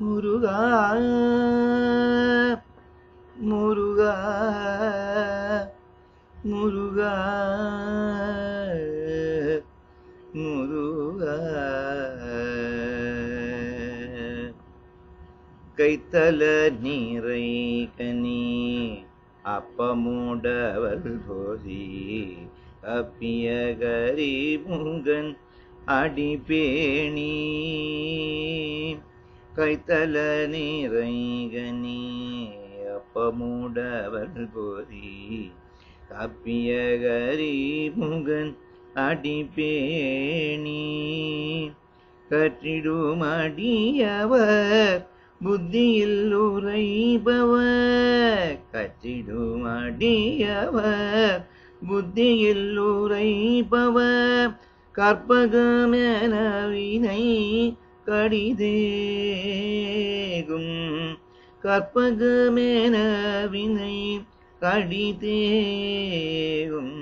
முருகா முருகா முருகா முருகா கைத்தல நீரை கனி அப்பமுடவல் போதி அப்பிய கரிமுகன் அடிபேணி கைத்தல நீரை கனி அப்பமுடவல் போதி கப்பிய கரிமுகன் அடிபேணி கற்றிடும் அடியவர் புத்தியில் உரைபவர் கற்றிடும் அடியவர் புத்தியில் உரைபவர் கற்பகமென வினை கடிதேகும் கற்பகமென வினை கடிதேகும்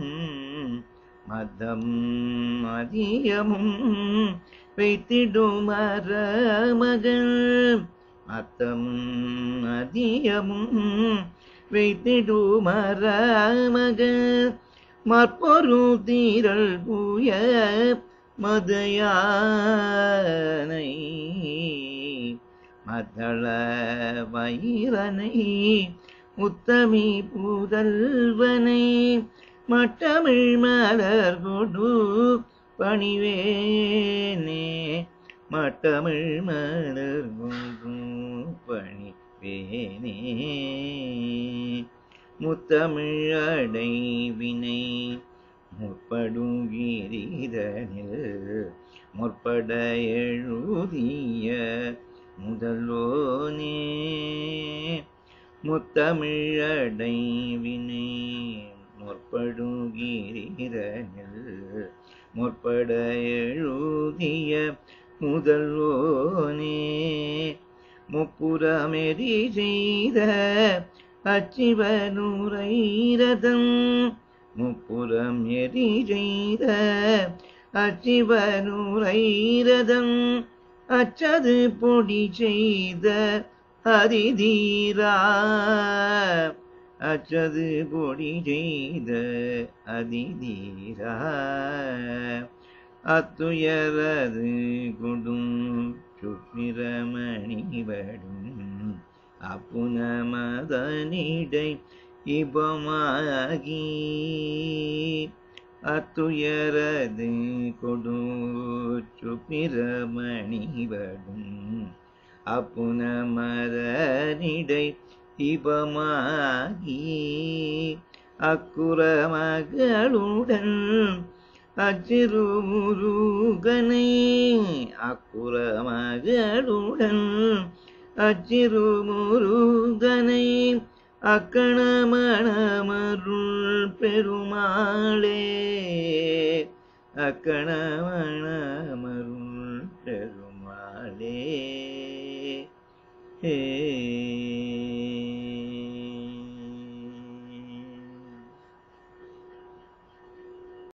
மதம் மதியமும் வைத்திடும் மரமகள் மத்தம் மதியமும் வைத்திடும் மரமகள் மற்பொரு தீரல் பூய மதையானை மதள வைரனை முத்தமி புதல்வனை மட்டமிழ் மலர் கொடு பணிவேனே மட்டமிழ் மலர் கொடு பணிவேனே முத்தமிழ் அடைவினை முற்படும் கீரிதனில் முற்பட எழுதிய முதல்வோனே முத்தமிழ் அடைவினை முற்படும் கீரிதனில் முற்பட எழுதிய முதல்வோனே முப்புறமெறி செய்த அச்சிவனுரைரதம் முப்புறம் எரி செய்த அச்சிவனுரைரதம் அச்சது பொடி செய்த அதிதீரா அச்சது பொடி செய்த அதிதீரா அத்துயரது கொடும் சுப்பிரமணிவடும் அப்புனமதனிடை இபமாகி அத்துயரது கொடுச்சு பிரமணிவடும் அப்புனமதனிடை இபமாகி அக்குறமகளுடன் அச்சிறுமுருகனை அக்குறமகளுடன் அச்சிறுமுருகனை அக்கணமணமருள் பெருமாளே அக்கணமணமருள் பெருமாளே ஏ